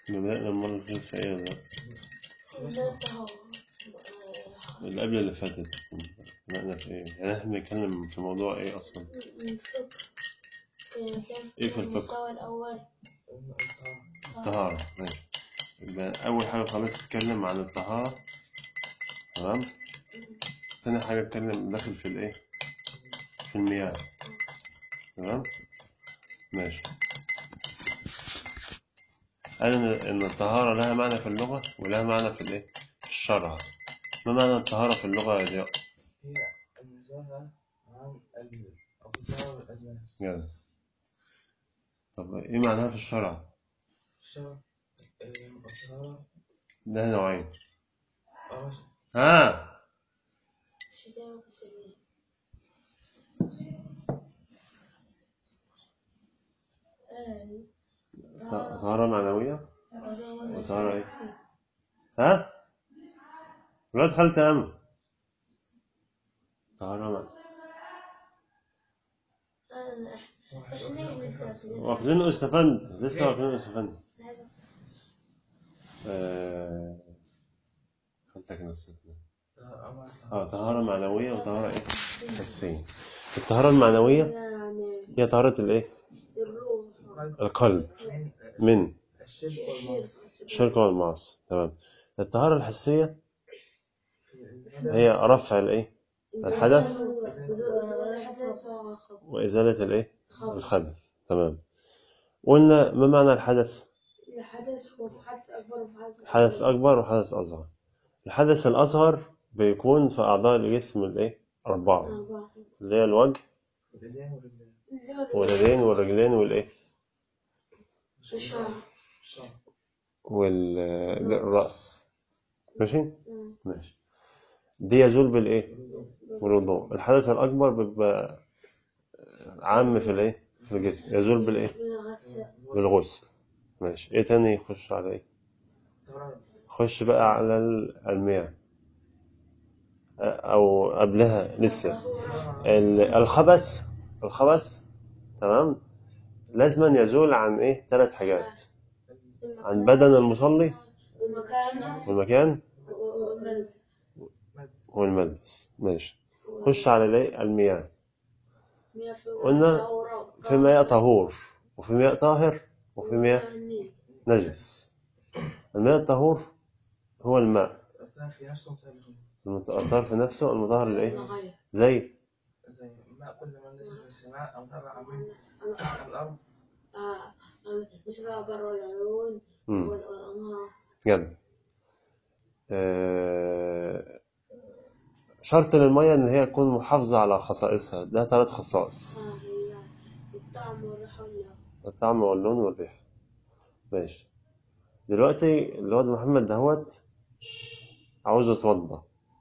بدأنا المرة اللي فاتت في إيه ده؟ بدأت أهو اللي قبل اللي فاتت بدأنا في إيه؟ يعني إحنا بنتكلم في موضوع إيه أصلا؟ الفقه كان إيه في الفقه؟ المستوى الأول الطهارة ماشي يبقى أول حاجة خلاص اتكلم عن الطهارة تمام؟ تاني حاجة اتكلم داخل في الإيه؟ في المياه تمام؟ ماشي قال إن إن الطهارة لها معنى في اللغة ولها معنى في الإيه؟ في الشرع ما معنى الطهارة في اللغة يا ضياء؟ هي النزاهة عن الأفكار والأذان جدع طب إيه معناها في الشرع؟ الشرع الطهارة ده نوعين أو ها شجاع وشجاع ط- طهارة معنوية وطهارة إيه؟ ها؟ ولاد خالتي يا أم طهارة معنوية احنا لسه واخدين استفند لسه واخدين استفند آه... خالتك نسيتنا اه طهارة معنوية وطهارة ايه؟ حسية الطهارة المعنوية يعني هي طهارة الايه؟ الروح القلب من من الشرك والمعصية الشرك والمعاصي تمام الطهارة الحسية هي رفع الايه؟ الحدث الحدث والخبر وإزالة الايه؟ الخبث تمام قلنا ما معنى الحدث؟ الحدث هو في حدث أكبر وفي حدث حدث أكبر وحدث أصغر الحدث الأصغر بيكون في أعضاء الجسم الإيه؟ أربعة أربعة اللي هي الوجه والإيدين والرجلين واليدين والرجلين والإيه؟ الشعر الشعر والرأس ماشي؟ ماشي دي يزول بالإيه؟ بالوضوء الحدث الأكبر بيبقى عام في الإيه؟ في الجسم يزول بالإيه؟ بالغسل بالغسل ماشي إيه تاني يخش على إيه؟ الطهارة خش بقى على المياه أو قبلها لسه ال- الخبث الخبث تمام لازما يزول عن ايه ثلاث حاجات عن بدن المصلي المكان والمكان والملبس والملبس ماشي خش على الايه المياه مياه في قلنا الأوراق. في مياه طهور وفي مياه طاهر وفي مياه النيل. نجس المياه الطهور هو الماء الطهارة في نفسه وطهارة المط- الطاهر في نفسه المطهر لايه الغاية. زي زي ماء كل من نزل من السماء أو نبع من الأرض آه، آه، مثل بر العيون مم. وال- والأنهار جد آه، شرط للمية إن هي تكون محافظة على خصائصها ده ثلاث خصائص آه، هي الطعم والريحة واللون الطعم واللون والريحة ماشي دلوقتي الواد محمد دهوت عاوز يتوضى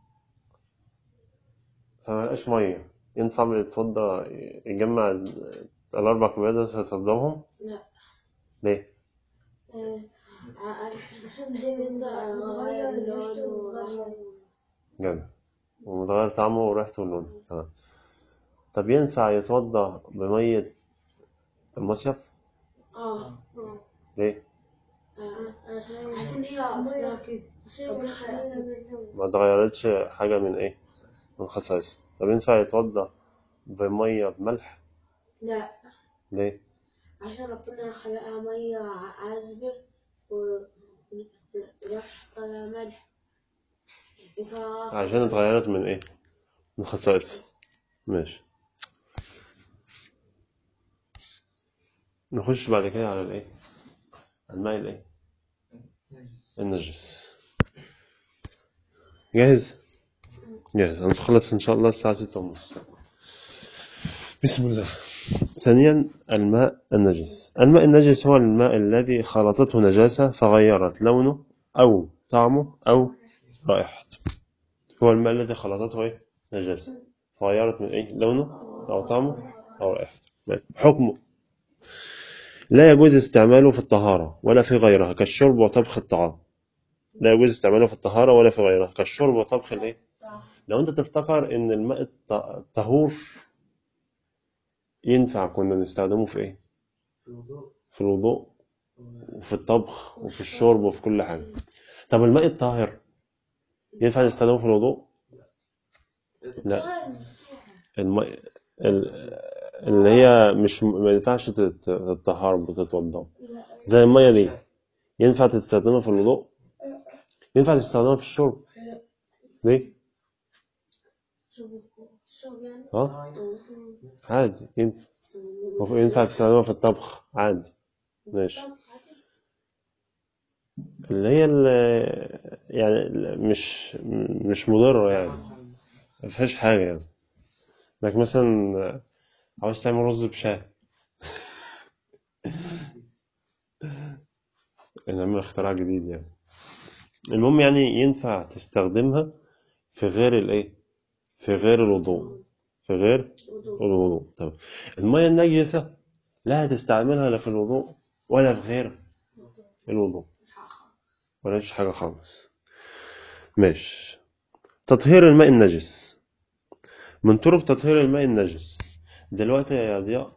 فما لقاش مية ينفع من يتوضى يجمع ال- الأربع كوبايات دول يتوضاهم لا ليه؟ آه، ع- عشان انت غير اللون والريحة جد ومتغير طعمه وريحته ولونه تمام طب ينفع يتوضى بمية المصيف؟ اه آه. ليه؟ آه، عشان هي أصلها كده ربنا خلقها كده ما اتغيرتش حاجة من إيه؟ من خصائصها طب ينفع يتوضى بمية بملح؟ لا ليه؟ عشان ربنا خلقها مية عذبة و وريحتها ملح إذا عشان اتغيرت من إيه؟ من خصائصها ماشي نخش بعد كده على الإيه؟ الماء الإيه؟ نجس النجس جاهز؟ جاهز هنخلص إن شاء الله الساعة ستة ونص بسم الله ثانيا الماء النجس الماء النجس هو الماء الذي خلطته نجاسة فغيرت لونه أو طعمه أو رائحته هو الماء الذي خلطته إيه؟ نجاسة فغيرت من إيه؟ لونه أو طعمه أو رائحته حكمه لا يجوز استعماله في الطهارة ولا في غيرها كالشرب وطبخ الطعام لا يجوز استعماله في الطهارة ولا في غيرها كالشرب وطبخ الإيه؟ لو أنت تفتكر إن الماء الط- الطهور ينفع كنا نستخدمه في إيه؟ في الوضوء في الوضوء وفي الطبخ وفي الشرب وفي كل حاجة طب الماء الطاهر ينفع نستخدمه في الوضوء لا الماء ال- اللي هي مش ما ينفعش تت- تتطهر بتتوضا زي المية دي ينفع تستخدمها في الوضوء ينفع تستخدمها في الشرب ليه الشرب يعني اه عادي ينفع ينفع تستخدمها في الطبخ عادي ماشي اللي هي ال- يعني ال- مش مش مضرة يعني ما فيهاش حاجة يعني انك مثلا عاوز تعمل رز بشاي نعمل اختراع جديد يعني المهم يعني ينفع تستخدمها في غير الايه في غير الوضوء في غير وضوء الوضوء طب المية النجسة لا تستعملها لا في الوضوء ولا في غير الوضوء ولا فيش حاجة خالص ماشي تطهير الماء النجس من طرق تطهير الماء النجس دلوقتي يا ضياء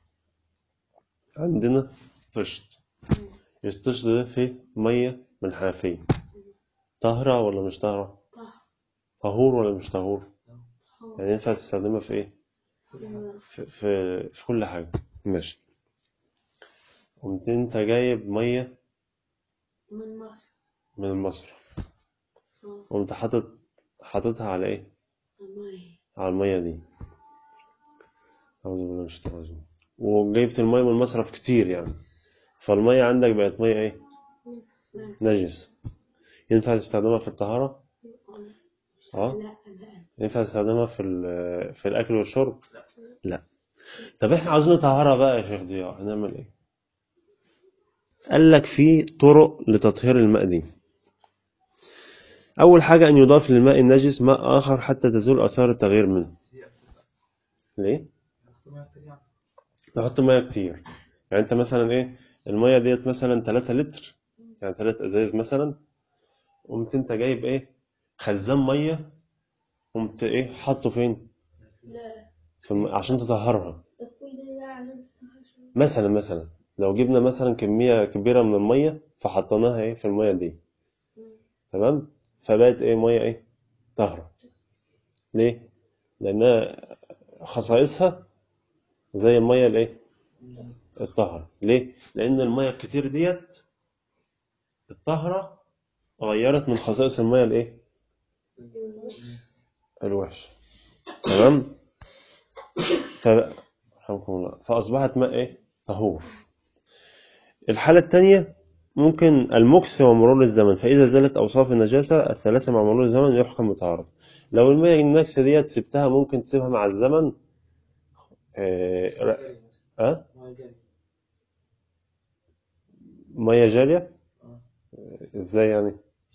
عندنا طشت الطشت ده فيه مية من الحنفية طاهرة ولا مش طاهرة طهور ولا مش طهور يعني ينفع تستخدمها في ايه في, في, في كل حاجة ماشي قمت انت جايب مية من مصر من المصرف اه قمت حاطط حاططها على ايه المية على المية دي أعوذ بالله من الشيطان الرجيم وجبت المية من المصرف كتير يعني فالمية عندك بقت مية ايه نجس ينفع تستخدمها في الطهارة اه لا بقى ينفع تستخدمها في ال- في الأكل والشرب لا طب احنا عاوزين طهارة بقى يا شيخ ضياء هنعمل ايه قال لك في طرق لتطهير الماء دي أول حاجة أن يضاف للماء النجس ماء آخر حتى تزول آثار التغيير منه ليه؟ نحط مية كتير يعني أنت مثلا إيه المية ديت مثلا 3 لتر يعني 3 أزايز مثلا قمت أنت جايب إيه خزان مية قمت إيه حاطه فين؟ لا في الم... عشان تطهرها طب كل ده عشان تستحمل مثلا مثلا لو جبنا مثلا كمية كبيرة من المية فحطيناها إيه في المية دي تمام فبقت إيه مية إيه طاهرة ليه؟ لأنها خصائصها زي المية الإيه؟ الطاهرة ليه؟ لأن المية الكتير ديت الطاهرة غيرت من خصائص المية الإيه؟ الوحش تمام؟ ف... رحمكم الله فأصبحت ماء إيه؟ طهور الحالة الثانية ممكن المكث ومرور الزمن فإذا زالت أوصاف النجاسة الثلاثة مع مرور الزمن يحكم بطهارة لو المية النجسة ديت سبتها ممكن تسيبها مع الزمن آه، ر- أه؟ مية جارية ازاي يعني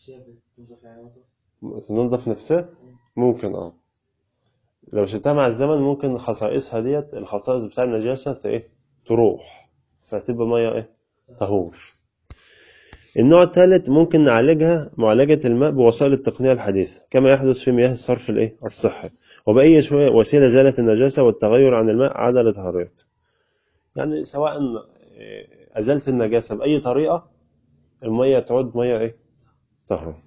تنظف نفسها ممكن اه لو سبتها مع الزمن ممكن خصائصها ديت الخصائص بتاع النجاسة ت- ايه تروح فتبقى مية ايه طهور النوع الثالث ممكن نعالجها معالجة الماء بوسائل التقنية الحديثة كما يحدث في مياه الصرف الايه الصحي وبأي شوية وسيلة زالت النجاسة والتغير عن الماء عاد لطهارته يعني سواء إيه، أزلت النجاسة بأي طريقة المية تعود مية ايه طهرة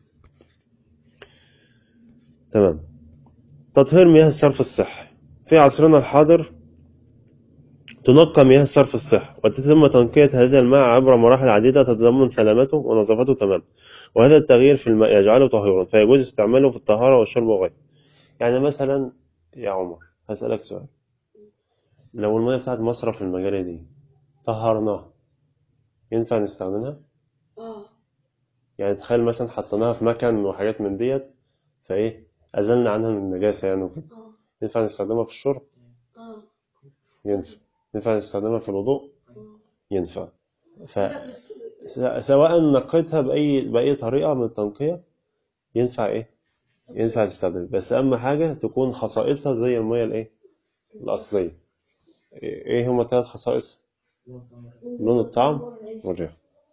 تمام تطهير مياه الصرف الصحي في عصرنا الحاضر تنقى مياه الصرف الصحي وتتم تنقية هذا الماء عبر مراحل عديدة تتضمن سلامته ونظافته تماما وهذا التغيير في الماء يجعله طهورا فيجوز استعماله في الطهارة والشرب وغيره يعني مثلا يا عمر هسألك سؤال لو المياه بتاعت مصرف المجاري دي طهرناها ينفع نستخدمها؟ اه يعني تخيل مثلا حطيناها في مكان وحاجات من ديت فايه أزلنا عنها من النجاسة يعني وكده اه ينفع نستخدمها في الشرب؟ اه ينفع ينفع نستخدمها في الوضوء؟ آه. ينفع ف... لا بس س- سواء نقيتها بأي بأي طريقة من التنقية ينفع إيه؟ ينفع تستخدم بس أهم حاجة تكون خصائصها زي المية الإيه؟ الأصلية إيه إيه هما ثلاث خصائص؟ لون الطعم والريحة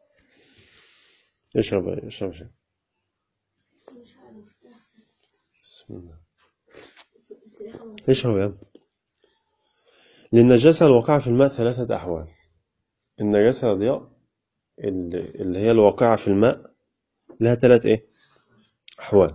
اشرب اشرب شيء مش عارف بسم الله اشرب يا ابني. للنجاسة الواقعة في الماء ثلاثة أحوال النجاسة ضياء ال- اللي هي الواقعة في الماء لها ثلاث إيه أحوال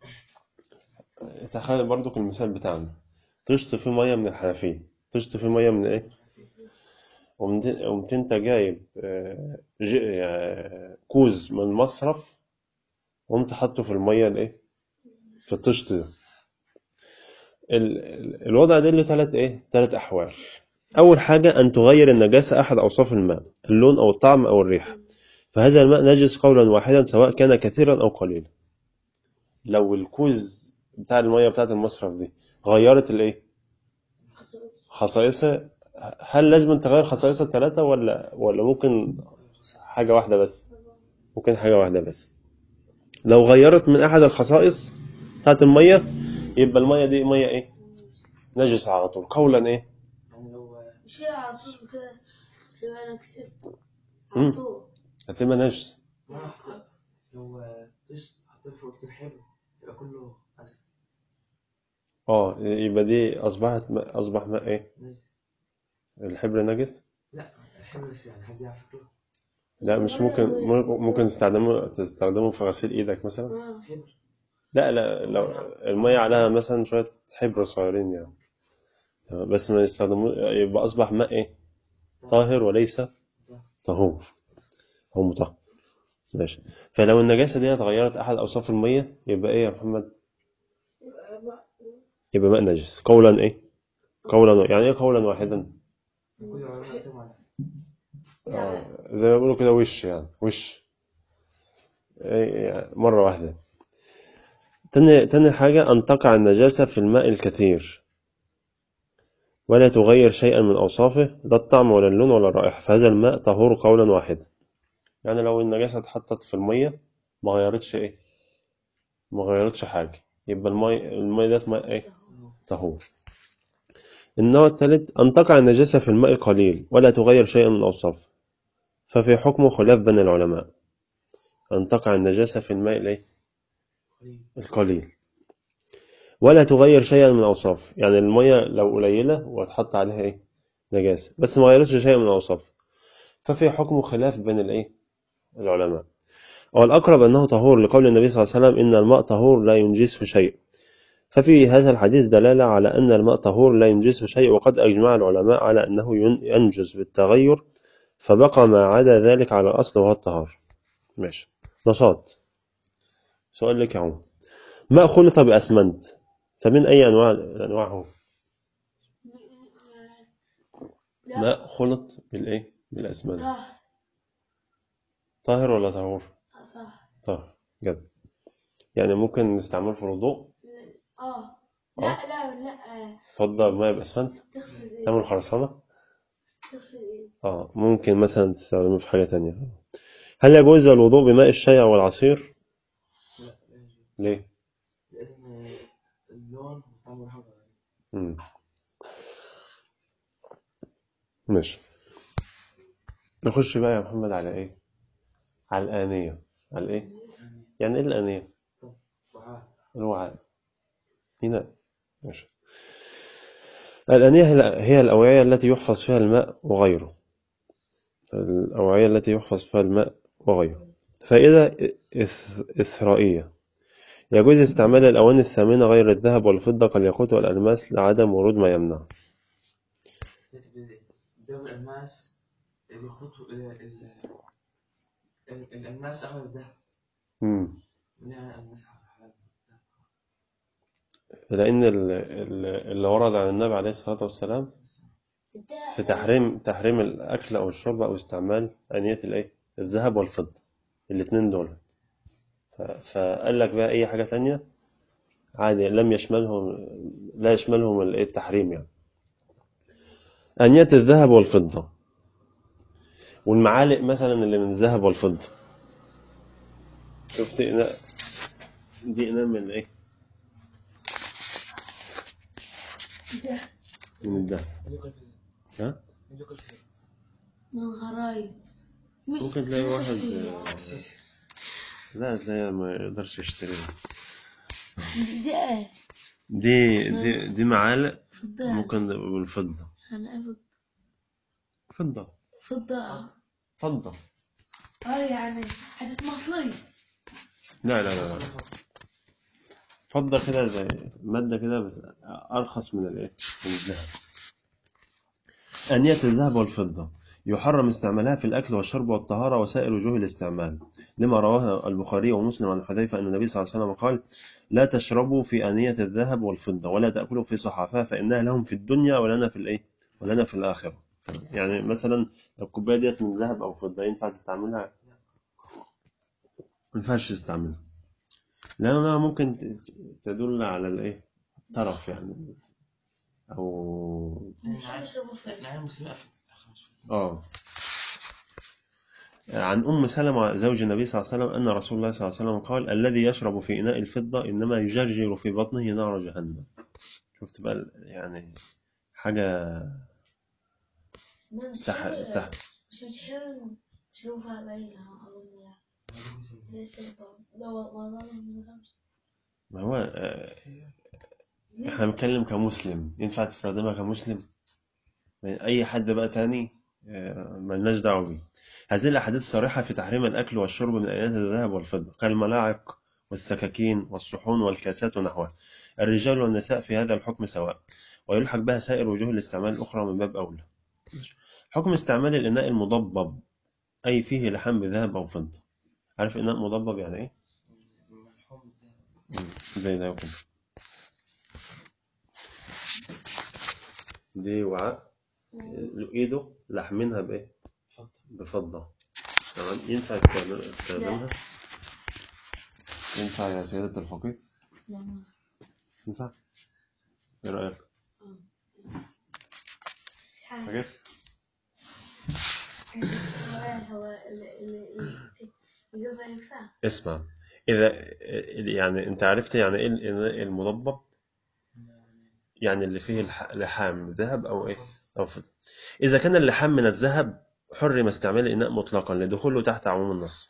تخيل برضو المثال بتاعنا تشط فيه مية من الحنفية تشط فيه مية من إيه قمت قمت أنت جايب آه، ج- آه، كوز من المصرف وقمت حاطه في المية الإيه في الطشت ده ال- ال- الوضع ده له ثلاث إيه ثلاث أحوال أول حاجة أن تغير النجاسة أحد أوصاف الماء اللون أو الطعم أو الريحة فهذا الماء نجس قولا واحدا سواء كان كثيرا أو قليلا لو الكوز بتاع المية بتاعت المصرف دي غيرت الإيه خصائصها هل لازم تغير خصائصها الثلاثة ولا ولا ممكن حاجة واحدة بس ممكن حاجة واحدة بس لو غيرت من أحد الخصائص بتاعت المية يبقى المية دي مية إيه نجس على طول قولا إيه يعني لو مش هي على طول كده تبقى انا كسبت مم. على طول هتبقى نجس ما حط- لو طشت حطيت فوق الحبر يبقى كله عسل اه يبقى دي أصبحت ماء أصبح ماء إيه نجس. الحبر نجس لا الحبر بس يعني حد يعرف فكره لا مش ممكن ممكن تستخدمه تستخدمه في غسيل إيدك مثلا اه حبر لا لا لو المية عليها مثلا شوية حبر صغيرين يعني تمام، بس ما يستخدموه يبقى أصبح ماء إيه طاهر وليس طهور أو مطهر ماشي فلو النجاسة دي اتغيرت أحد أوصاف المية يبقى إيه يا محمد يبقى ماء نجس قولا إيه قولا يعني إيه قولا واحدا كل العلماء اتفقوا على آه، زي ما بيقولوا كده وش يعني وش إيه يعني مرة واحدة تاني, تاني حاجة أن تقع النجاسة في الماء الكثير ولا تغير شيئا من أوصافه لا الطعم ولا اللون ولا الرائحة فهذا الماء طهور قولا واحدا يعني لو النجاسة اتحطت في المية ما غيرتش إيه ما غيرتش حاجة يبقى المية المية ديت ماء إيه طهور النوع الثالث أن تقع النجاسة في الماء القليل ولا تغير شيئا من أوصافه ففي حكمه خلاف بين العلماء أن تقع النجاسة في الماء الإيه؟ قليل القليل ولا تغير شيئا من أوصافه يعني المية لو قليلة وتحط عليها إيه؟ نجاسة بس ما غيرتش شيئا من أوصافه ففي حكمه خلاف بين الإيه؟ العلماء والأقرب أنه طهور لقول النبي صلى الله عليه وسلم إن الماء طهور لا ينجسه شيء ففي هذا الحديث دلالة على أن الماء طهور لا ينجسه شيء وقد أجمع العلماء على أنه ين- ينجس بالتغير فبقى ما عدا ذلك على الأصل وهو الطهار ماشي نشاط سؤال لك يا عمر ماء خلط بأسمنت فمن أي أنواع الأنواع هو لا ماء خلط بالإيه بالأسمنت طه طاهر ولا طهور طه طاهر جد يعني ممكن نستعمله في الوضوء اه لا لا لا آه، تفضل ماء بأسمنت تغسل ايه تعمل خرسانة تغسل ايه اه ممكن مثلا تستخدمه في حاجة تانية هل يجوز الوضوء بماء الشاي أو العصير لا لا يجوز. ليه لأن اللون والطعم والريحة غير. مم. ماشي نخش بقى يا محمد على ايه على الآنية على ايه يعني يعني ايه الآنية طب وعاء الوعاء هنا ماشي الآنية هي- هي الأوعية التي يحفظ فيها الماء وغيره الأوعية التي يحفظ فيها الماء وغيره فإذا إث- إثرائية يجوز استعمال الأواني الثامنة غير الذهب والفضة كالياقوت والألماس لعدم ورود ما يمنع دول الألماس اللي يحطوا ال- ال- ال- الألماس أغلى من الذهب مم. منها ألماس حلال لأن ال- ال- اللي ورد عن النبي عليه الصلاة والسلام في تحريم تحريم الأكل أو الشرب أو استعمال آنية الإيه؟ الذهب والفضة الاتنين دول ف- فقال لك بقى أي حاجة تانية عادي لم يشملهم لا يشملهم الإيه؟ التحريم يعني آنية الذهب والفضة والمعالق مثلا اللي من الذهب والفضة شفت إناء دي إناء من الإيه؟ ده من الذهب اللي يقول في ها؟ اللي يقول في من غرايب ممكن تلاقي واحد آه، السيسي لا تلاقي ما يقدرش يشتريها ده دي دي دي معالق فضة ممكن تبقى بالفضة أنا أفضل فضة فضة فضة اه يعني حدث مصري لا لا لا, لا. فضة كده زي مادة كده بس أرخص من الإيه؟ من الذهب أنية الذهب والفضة يحرم استعمالها في الأكل والشرب والطهارة وسائر وجوه الاستعمال لما رواه البخاري ومسلم عن حذيفة أن النبي صلى الله عليه وسلم قال لا تشربوا في أنية الذهب والفضة ولا تأكلوا في صحافها فإنها لهم في الدنيا ولنا في الإيه؟ ولنا في الآخرة يعني مثلا الكوباية ديت من ذهب أو فضة ينفع تستعملها؟ ما ينفعش تستعملها لأنها ممكن ت- تدل على الإيه؟ طرف يعني أو بس حابب اشربه في العالم المسلمين قفلت خلاص. آه عن أم سلمة زوج النبي صلى الله عليه وسلم أن رسول الله صلى الله عليه وسلم قال الذي يشرب في إناء الفضة إنما يجرجر في بطنه نار جهنم شفت بقى ال- يعني حاجة ما مش تح... حلو تح... مش مش حلو اشربها باينة اظن يعني زي السيلفر لا والله ما بفهمش ما هو آه، احنا بنتكلم كمسلم ينفع تستخدمها كمسلم يعني أي حد بقى تاني آه، ملناش دعوة بيه هذه الأحاديث صريحة في تحريم الأكل والشرب من آيات الذهب والفضة كالملاعق والسكاكين والصحون والكاسات ونحوها الرجال والنساء في هذا الحكم سواء ويلحق بها سائر وجوه الاستعمال الأخرى من باب أولى حكم استعمال الإناء المضبب أي فيه لحم بذهب أو فضة عارف إناء مضبب يعني إيه؟ الملحوم ده مم، زي ده كده دي وعاء إيده لحمينها بإيه؟ اتفضل بفضة تمام ينفع استخدام- استخدامها ينفع يا سيادة الفقيه لا ينفع ايه رأيك مش عارف حاجات هو هو اللي اللي يجوب ينفع اسمع إذا يعني أنت عرفت يعني إيه الإناء المضبب يعني اللي فيه الح- لحام ذهب أو إيه أو فضة إذا كان اللحام من الذهب حرم استعمال الإناء مطلقا لدخوله تحت عموم النص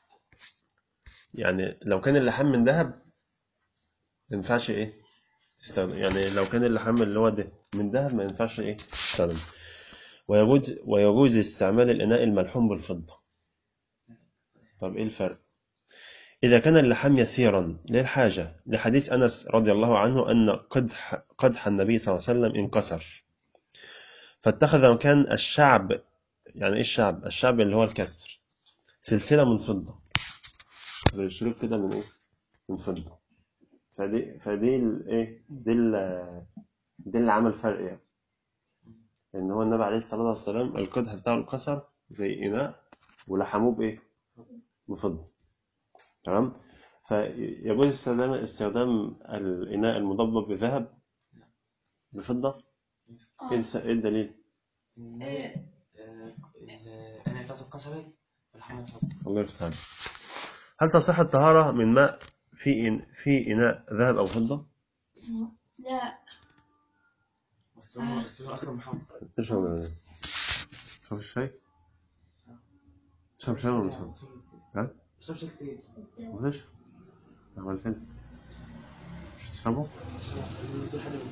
يعني لو كان اللحام من ذهب ما ينفعش إيه تستخدم يعني لو كان اللحام اللي هو ده من ذهب ما ينفعش إيه تستخدم ويجوز ويجوز استعمال الإناء الملحوم بالفضة طب إيه الفرق إذا كان اللحام يسيرا للحاجة لحديث أنس رضي الله عنه أن قدح, قدح النبي صلى الله عليه وسلم انكسر فاتخذ مكان الشعب يعني إيه الشعب؟ الشعب اللي هو الكسر سلسلة من فضة زي شريط كده من إيه؟ من فضة فدي فدي الإيه؟ دي ال- دي اللي عمل فرق يعني إن هو النبي عليه الصلاة والسلام القدح بتاعه انكسر زي إناء ولحموه بإيه؟ بفضة تمام فيجوز استخدام استخدام الإناء المضبب بذهب بفضة إيه الس- إيه الدليل؟ النبي آه، ال- انا بتاعته اتكسرت والحمام اتفضل الله يفتح عليك. هل تصح الطهارة من ماء في إن في إناء ذهب أو فضة؟ لا بس هو بس هو اصلا محمد اشرب تشرب الشاي؟ تشرب شاي ولا تشرب؟ ها؟ بشربش كتير ما تشرب عملتين مش تشربه؟ بس هو دي حاجه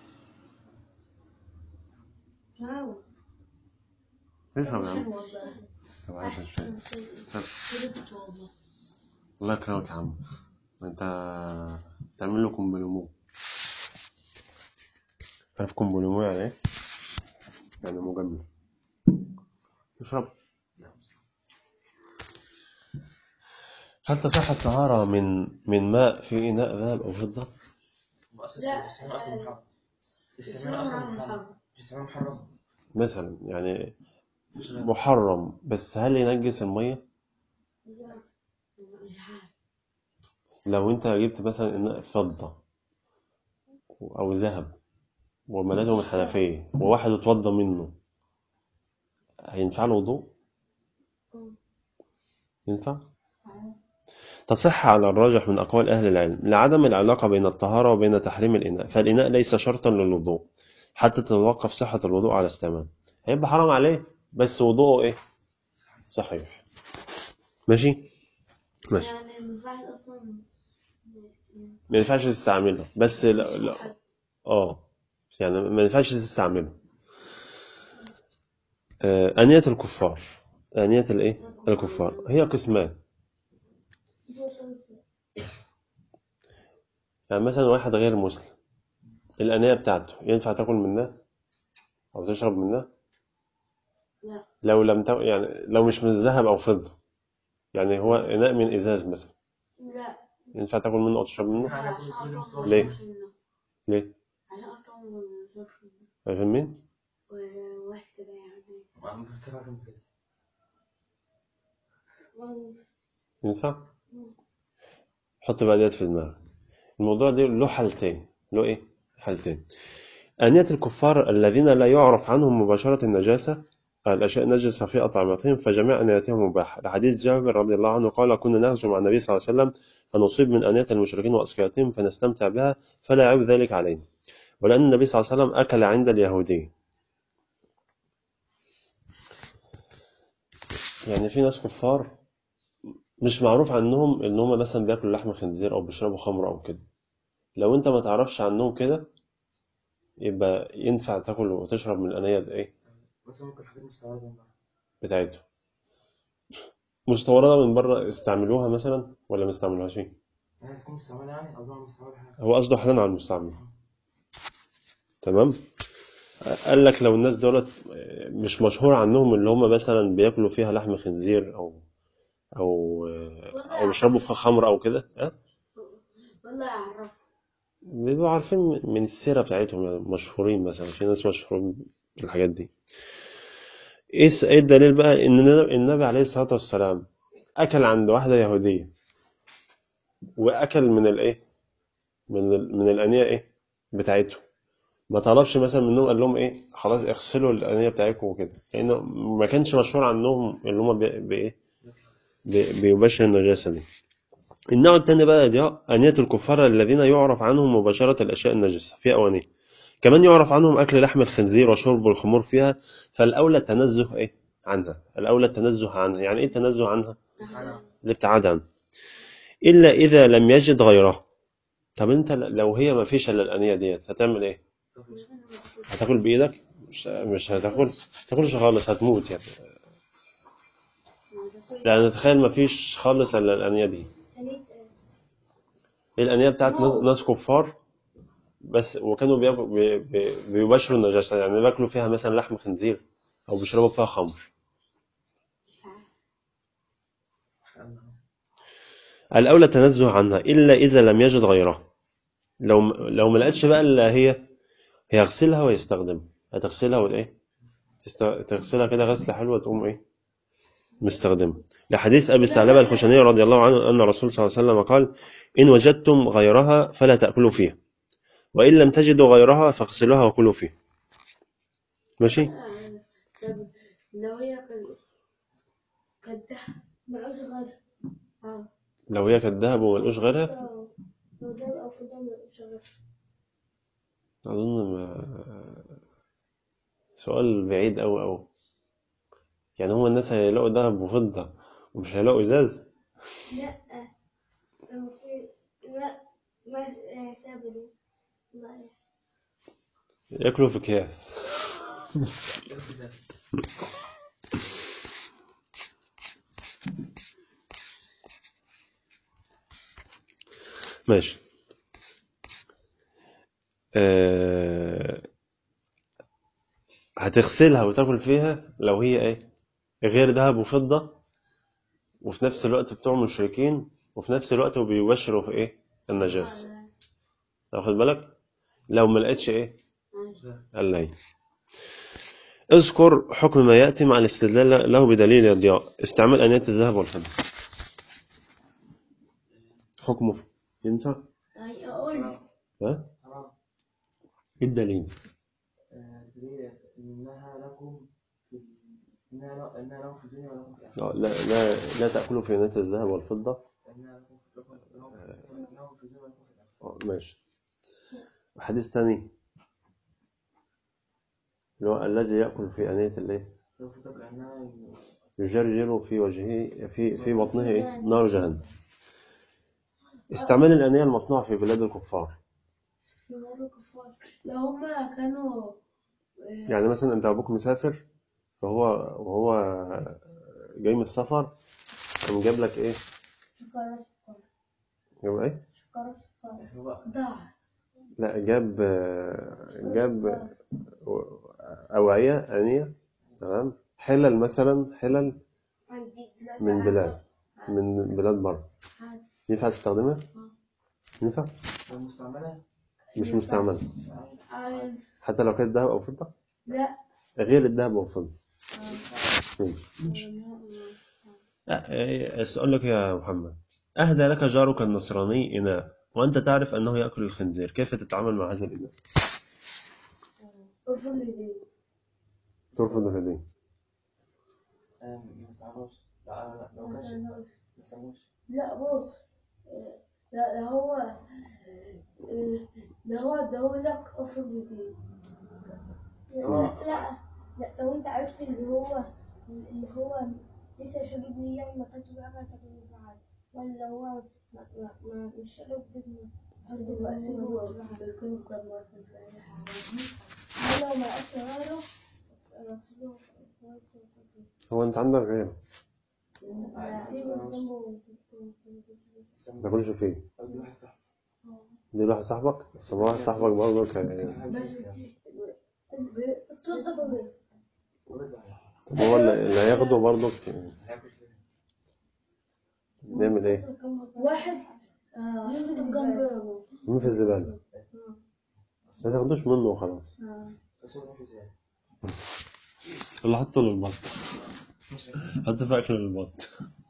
حاول اشرب يا عم حلو والله طب عايز الشاي أحسن شيء طب شربت والله الله يكرمك يا عم انت تعمل له كومبليمو عارف كومبليمو يعني ايه؟ يعني مجمل اشرب هل تصح الطهارة من من ماء في إناء ذهب أو فضة؟ هو اصلا لا. بس هو اصلا محرم بس اسمه هو اصلا عن محرم محرم بس هو محرم مثلا يعني مش غير. محرم بس هل ينجس المية؟ لا مش عارف لو أنت جبت مثلا إناء فضة أو ذهب وملأته من الحنفية وواحد اتوضى منه هينفع له وضوء؟ ينفع؟ تصح على الراجح من أقوال أهل العلم لعدم العلاقة بين الطهارة وبين تحريم الإناء فالإناء ليس شرطا للوضوء حتى تتوقف صحة الوضوء على استعمال هيبقى حرام عليه بس وضوءه إيه؟ صحيح ماشي؟ ماشي يعني الواحد أصلا ما ينفعش تستعمله بس لا لا اه يعني ما ينفعش تستعمله آه، أنية الكفار آنية الإيه؟ الكفار هي قسمان يعني مثلا واحد غير مسلم الآنية بتاعته ينفع تاكل منها أو تشرب منها لا لو لم ت... يعني لو مش من الذهب أو فضة يعني هو إناء من إزاز مثلا لا ينفع تاكل منه أو تشرب منه يعني عشان كل- كل أطعم مستوى ليه؟ منه. ليه؟ عشان أطعم منه. فاهمين؟ وواحد كده يعني وعم بفترة كم كده ينفع؟ حط بقى ديت في دماغك الموضوع ده له حالتين له ايه؟ حالتين آنية الكفار الذين لا يعرف عنهم مباشرة النجاسة الأشياء النجسة في أطعمتهم فجميع آنيتهم مباحة لحديث جابر رضي الله عنه قال كنا نهجم مع النبي صلى الله عليه وسلم فنصيب من آنية المشركين وأسقيتهم فنستمتع بها فلا يعيب ذلك علينا ولأن النبي صلى الله عليه وسلم أكل عند اليهودي يعني في ناس كفار مش معروف عنهم ان هم مثلا بياكلوا لحم خنزير او بيشربوا خمر او كده لو انت ما تعرفش عنهم كده يبقى ينفع تاكل وتشرب من الانيه دي ايه بس ممكن حاجات مستوردة من بره. بتاعتهم مستورده من بره استعملوها مثلا ولا ما استعملوهاش يعني تكون مستعملة يعني أظن مستعملة حاجة هو قصده حلال على المستعمل تمام قال لك لو الناس دولت مش مشهور عنهم اللي هم مثلا بياكلوا فيها لحم خنزير او او او بيشربوا فيها خمر او كده ها والله أعرف بيبقوا عارفين من السيرة بتاعتهم يعني مشهورين مثلا في ناس مشهورين بالحاجات دي ايه الس- ايه الدليل بقى ان النبي النبي عليه الصلاة والسلام اكل عند واحدة يهودية واكل من الايه من ال... من الانية ايه بتاعته ما طلبش مثلا منهم قال لهم ايه خلاص اغسلوا الانية بتاعتكم وكده لانه ما كانش مشهور عنهم اللي هم بي- بايه بي- بيباشر النجاسة دي النوع الثاني بقى دي أنية الكفار الذين يعرف عنهم مباشرة الأشياء النجسة في أوانيه كمان يعرف عنهم أكل لحم الخنزير وشرب الخمور فيها فالأولى التنزه إيه عنها الأولى التنزه عنها يعني إيه التنزه عنها عشان الابتعاد عنها إلا إذا لم يجد غيرها طب أنت لو هي ما فيش إلا الأنية ديت هتعمل إيه هتاكل بإيدك مش مش هتاكل تاكلش خالص هتموت يعني يعني تخيل ما فيش خالص إلا الأنية دي الأنية بتاعت ناس, ناس كفار بس وكانوا بياكلوا- بي- بي- بيباشروا النجاسة يعني بياكلوا فيها مثلا لحم خنزير أو بيشربوا فيها خمر الأولى التنزه عنها إلا إذا لم يجد غيرها لو لو ما لقتش بقى إلا هي هيغسلها ويستخدمها هتغسلها وإيه تست... تغسلها كده غسلة حلوة تقوم إيه مستخدمها لحديث أبي ثعلبة الخشني رضي الله عنه أن الرسول صلى الله عليه وسلم قال إن وجدتم غيرها فلا تأكلوا فيها وإن لم تجدوا غيرها فاغسلوها وكلوا فيها ماشي طب لو هي كانت كانت مع صغير اه لو هي كانت ذهب وملقوش غيرها اه لو جاب أو فضة ما شغال أظن ما سؤال بعيد أوي أوي يعني هما الناس هيلاقوا ذهب وفضة ومش هيلاقوا إزاز لا لو في لا ما سابني لا ياكلوا في أكياس ماشي أه... هتغسلها وتاكل فيها لو هي ايه غير ذهب وفضة وفي نفس الوقت بتوع مشركين وفي نفس الوقت بيبشروا في ايه النجاسة واخد بالك لو ما لقيتش ايه قال هي اذكر حكم ما يأتي مع الاستدلال له بدليل الضياء استعمال أنية الذهب والفضة حكمه ينفع يعني أقول ها حرام ايه الدليل آه، دليل إنها لكم في إنها ل- إنها لكم في الدنيا ولكم في الآخرة لا لا لا, لا تأكلوا في أنية الذهب والفضة إنها لكم لكم لكم لكم في الدنيا ولكم في الآخرة آه، ماشي حديث تاني اللي هو الذي يأكل في أنية الايه لو في تبقى إنها يجرجر في وجهه في في بطنه إيه؟ نار جهنم استعمال الأنية المصنوعة في بلاد الكفار في مرة كفار لو هما كانوا يعني مثلا أنت أبوك مسافر فهو وهو جاي من السفر قام جاب لك ايه شكرا شكرا جاب ايه شكرا شكرا هو ضاع لا جاب آه، جاب أوعية آنية تمام حلل مثلا حلل عندي دلوقتي من عندي- بلاد من بلاد بره عادي. ينفع تستخدمها؟ ينفع؟ المستعملة مش مستعملة عادي. حتى لو كانت ذهب أو فضة لا غير الذهب والفضة ماشي. أه، أقول لك يا محمد أهدى لك جارك النصراني إناء وأنت تعرف أنه يأكل الخنزير كيف تتعامل مع هذا الإناء؟ ارفض الهدية ترفض الهدية آه، ما استعملوش لا لا لو كانش ما استعملوش لا بص آه، لا ده هو آه، ده هو اداهولك افرض دي لا لا لا لو انت عرفت اللي هو اللي هو لسه شريط دي يعني ما كانش بيعمل تكليف عادي ولا هو ما ما ما مش شريط جبنه حد بقى هو بيكون كان واقف في اي حاجه لو ما لقاش غيره رسله هو أنت عندك غيره سيبه جنبه ما تاكلش فيه أو دي واحد صح دي واحد صاحبك طب واحد صاحبك برضه كان- بس تصدق بيه طب هو اللي اللي هياخده برضه هياكل فين؟ نعمل إيه؟ واحد آه، حطه جنب ابوه مين في الزبالة؟ ما تاخدوش منه وخلاص آه. عشان في سؤال اللي حطه للبط حط في أكل للبط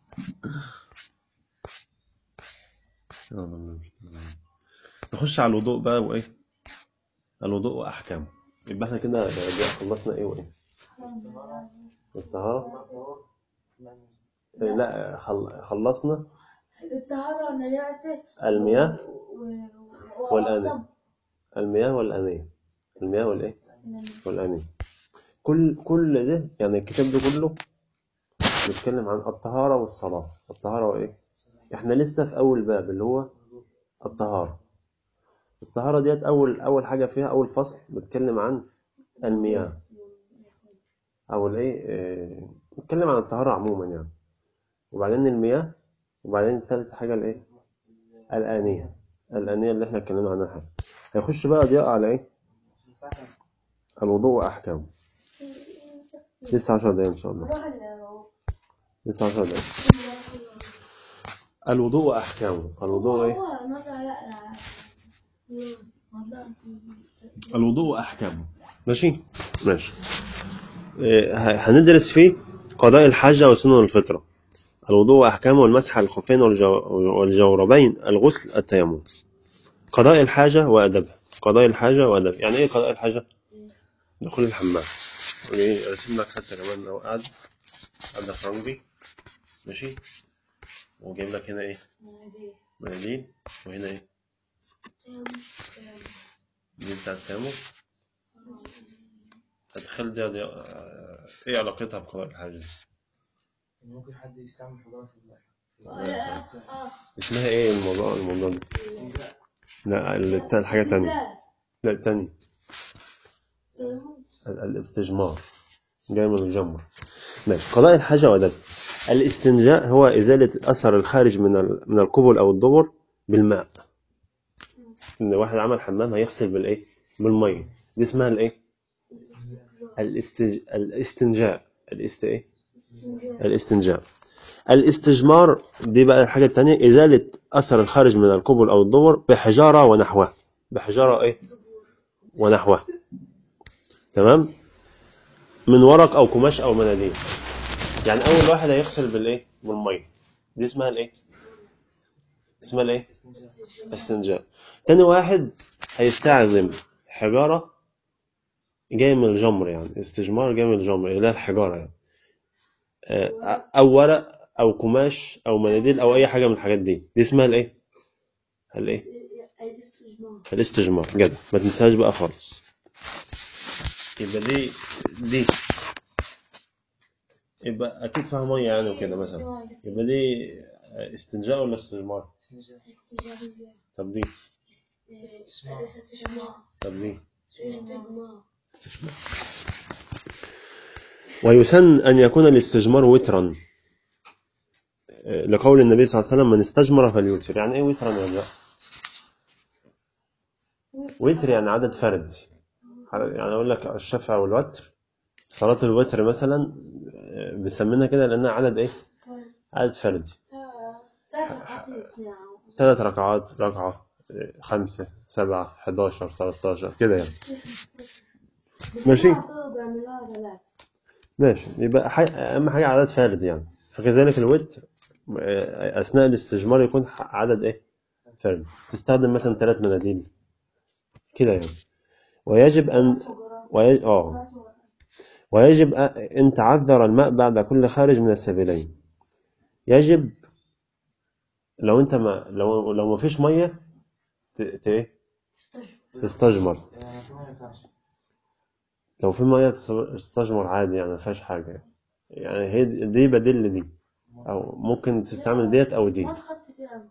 نخش على الوضوء بقى وإيه؟ الوضوء وأحكامه يبقى احنا كده خلصنا إيه وإيه؟ الطهارة مطهور من إيه لا خل... خلصنا الطهارة والنجاسة المياه و- و- والآنية والصب. المياه والآنية المياه والإيه؟ والآنية كل كل ده يعني الكتاب ده كله بيتكلم عن الطهارة والصلاة الطهارة وإيه؟ إحنا لسه في أول باب اللي هو الطهارة الطهارة ديت أول أول حاجة فيها أول فصل بيتكلم عن المياه أو الإيه؟ آه، بيتكلم عن الطهارة عموما يعني وبعدين المياه وبعدين ثالث حاجة الإيه؟ الآنية الآنية اللي إحنا اتكلمنا عنها حاجة هيخش بقى ضياء على إيه؟ مساحة الوضوء وأحكامه لسه 10 دقايق إن شاء الله روح ال- لسه 10 دقايق الوضوء وأحكامه الوضوء إيه؟ هو نظر لا لا والله الوضوء وأحكامه ماشي؟ ماشي إيه، ه- هندرس فيه قضاء الحاجة وسنن الفطرة الوضوء وأحكامه والمسح على الخفين والجو- والجوربين الغسل التيمم قضاء الحاجة وأدبها قضاء الحاجة وأدبها يعني إيه قضاء الحاجة؟ دخول الحمام إيه أرسم لك حتى كمان لو قاعد عندك رمبي ماشي وجايب لك هنا إيه نادي مناديل وهنا إيه دي بتاعت التيمم هتخيل دي, دي آه، إيه علاقتها بقضاء الحاجة؟ ممكن حد يستعمل حجارة في الله اه اسمها ايه الموضوع الموضوع ده؟ لا الت- حاجة تانية لا التانية ال- الاستجمار جاي من الجمر ماشي قضاء الحاجة وأدب الاستنجاء هو إزالة الأثر الخارج من ال- من القبل أو الدبر بالماء إن واحد عمل حمام هيغسل بالإيه؟ بالمية دي اسمها الإيه؟ الاستج... الاستنجاء الاست إيه؟ الاستنجاء الاستجمار دي بقى الحاجة التانية إزالة أثر الخارج من القبل أو الدبر بحجارة ونحوها بحجارة إيه؟ ونحوها تمام؟ من ورق أو قماش أو مناديل يعني أول واحد هيغسل بالإيه؟ بالمية دي اسمها الإيه؟ اسمها الإيه؟ استنجاء تاني واحد هيستعزم حجارة جاي من الجمر يعني استجمار جاي من الجمر اللي هي الحجارة يعني آه، أو ورق أو قماش أو مناديل أو أي حاجة من الحاجات دي دي اسمها الإيه؟ الإيه؟ الاستجمار الاستجمار جدع ما تنساش بقى خالص يبقى دي دي يبقى أكيد فيها مية يعني وكده مثلا يبقى دي استنجاء ولا استجمار؟ طب دي الاستجمار طب دي الاستجمار ويسن أن يكون الاستجمار وترا لقول النبي صلى الله عليه وسلم من استجمر فليوتر يعني ايه وترا يا جماعه وتر يعني عدد فردي يعني اقول لك الشفع والوتر صلاة الوتر مثلا آه، بنسميها كده لانها عدد ايه عدد فردي ثلاث ركعات الاثنين ثلاث ركعات ركعة آه، خمسة سبعة 11 13 كده يعني ماشي. بيعملوها ثلاث ماشي يبقى حي... اهم حاجة عدد فردي يعني فكذلك الوتر آه، اثناء الاستجمار يكون ح- عدد ايه فردي تستخدم مثلا ثلاث مناديل كده يعني ويجب ان ويج... اه ويجب أ- إن تعذر الماء بعد كل خارج من السبيلين يجب لو أنت ما لو لو ما فيش مية ت... ت... إيه؟ تستجمر يعني في ما ينفعش لو في مية تس- تستجمر عادي يعني ما فيهاش حاجة يعني هي دي دي بديل لدي أو ممكن تستعمل ديت أو دي ما تخطي كده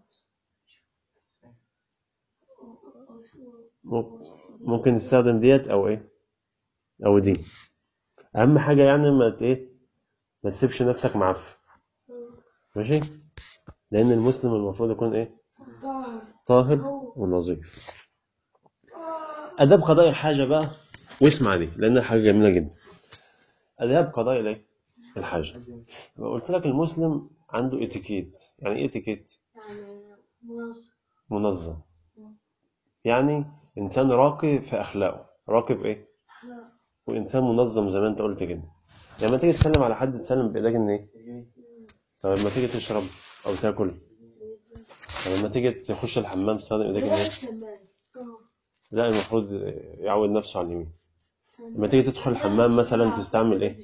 مم- ممكن تستخدم ديت أو إيه أو دي أهم حاجة يعني ما ت- إيه ما تسيبش نفسك معفن ماشي لأن المسلم المفروض يكون إيه طاهر ونظيف آداب قضاء الحاجة بقى واسمع دي لأنها حاجة جميلة جدا آداب قضاء الإيه؟ الحاجة قلت لك المسلم عنده اتيكيت يعني إيه اتيكيت؟ يعني منظم منظم يعني إنسان راقي في أخلاقه راقي بإيه؟ وإنسان منظم زي ما أنت قلت كده لما تيجي تسلم على حد تسلم بإيدك إن إيه؟ طب لما تيجي تشرب أو تاكل طب لما تيجي تخش الحمام تستخدم إيدك إن إيه؟ لا المفروض يعود نفسه على اليمين لما تيجي تدخل الحمام مثلا تستعمل إيه؟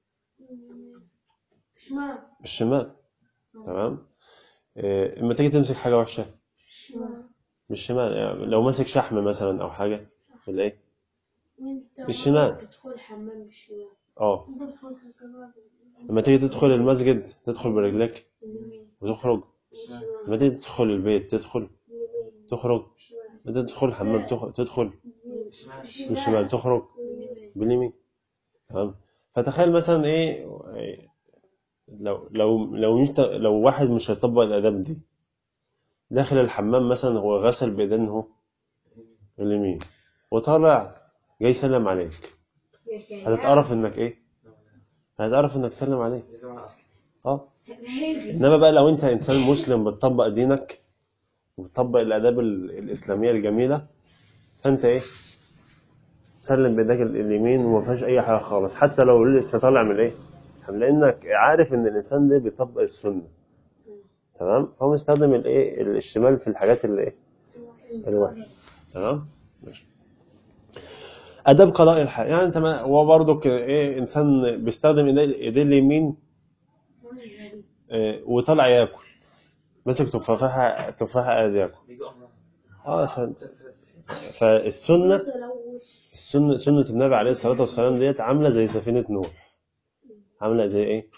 شمال بالشمال تمام إيه، اما تيجي تمسك حاجة وحشة شمال بالشمال يعني لو ماسك شحم مثلا أو حاجة بالايه وانت بالشمال. بتدخل الحمام بالشمال اه انت بتدخل الكباب لما تيجي تدخل المسجد تدخل برجلك باليمين وتخرج بالشمال لما تيجي تدخل البيت تدخل باليمين تخرج بالشمال لما تيجي تدخل الحمام تخ- تدخل اسمعش بالشمال تخرج باليمين باليمين تمام فتخيل مثلا ايه إيه، لو لو لو مش لو واحد مش هيطبق الآداب دي داخل الحمام مثلا هو غسل بإيدين هو اليمين وطالع جاي يسلم عليك هتتعرف انك ايه هتعرف انك تسلم عليه دي طبعا اصلا اه انما بقى لو انت انسان مسلم بتطبق دينك وبتطبق الاداب ال- الاسلاميه الجميله فانت ايه سلم بايدك ال- اليمين وما فيهاش اي حاجه خالص حتى لو لسه طالع من ايه لانك عارف ان الانسان ده بيطبق السنه تمام هو مستخدم الايه الشمال في الحاجات اللي ايه الوحشه تمام ماشي اداب قضاء الحاجه يعني انت ما- هو برضك ايه انسان بيستخدم ايديه إيديه اليمين إيه، وطلع ياكل مسك تفاحه تفاحه قاعد ياكل بيجي أمر اه عشان فالسنه السنه سنه النبي عليه الصلاه والسلام ديت عامله زي سفينه نوح عامله زي ايه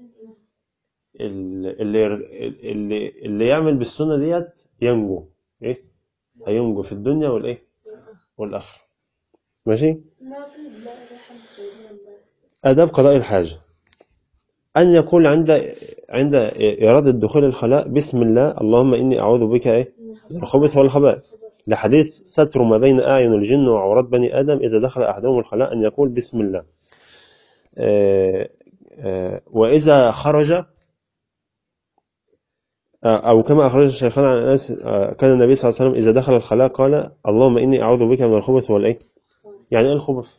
ال- اللي اللي اللي يعمل بالسنه ديت ينجو ايه هينجو في الدنيا والايه والاخره ماشي ما في لا لا حد سعودي آداب قضاء الحاجة أن يقول عند عند إرادة دخول الخلاء بسم الله اللهم إني أعوذ بك إيه من الخبث والخبائث لحديث ستر ما بين أعين الجن وعورات بني آدم إذا دخل أحدهم الخلاء أن يقول بسم الله آه، آه، وإذا خرج آه، أو كما أخرج الشيخان عن أنس آه، كان النبي صلى الله عليه وسلم إذا دخل الخلاء قال اللهم إني أعوذ بك من الخبث والإيه يعني إيه الخبث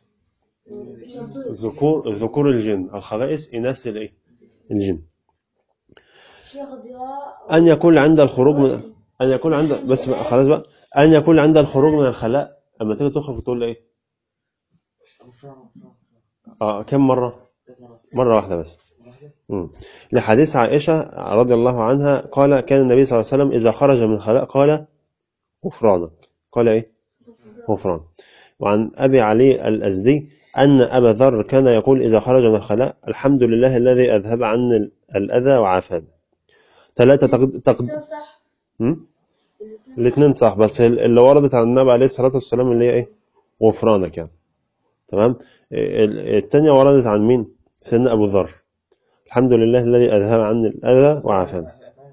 ذكور ذكور الجن الخبائث إناث الإيه الجن شيخ ضياء أن يكون عند الخروج من أن يكون عند بس بقى خلاص بقى أن يكون عند الخروج من الخلاء أما تيجي تخرج تقول إيه؟ غفران غفران آه كم مرة؟ ثلاث مرات مرة واحدة بس واحدة مم. لحديث عائشة رضي الله عنها قال كان النبي صلى الله عليه وسلم إذا خرج من الخلاء قال غفرانك قال إيه؟ غفران وعن أبي علي الأزدي أن أبا ذر كان يقول إذا خرج من الخلاء الحمد لله الذي أذهب عني الأذى وعافانا ثلاثة تقد... تقد... صح مم؟ الاثنين صح بس اللي وردت عن النبي عليه الصلاة والسلام اللي هي ايه غفرانك يعني تمام ال- الثانية وردت عن مين سيدنا أبو ذر الحمد لله الذي أذهب عني الأذى وعافانا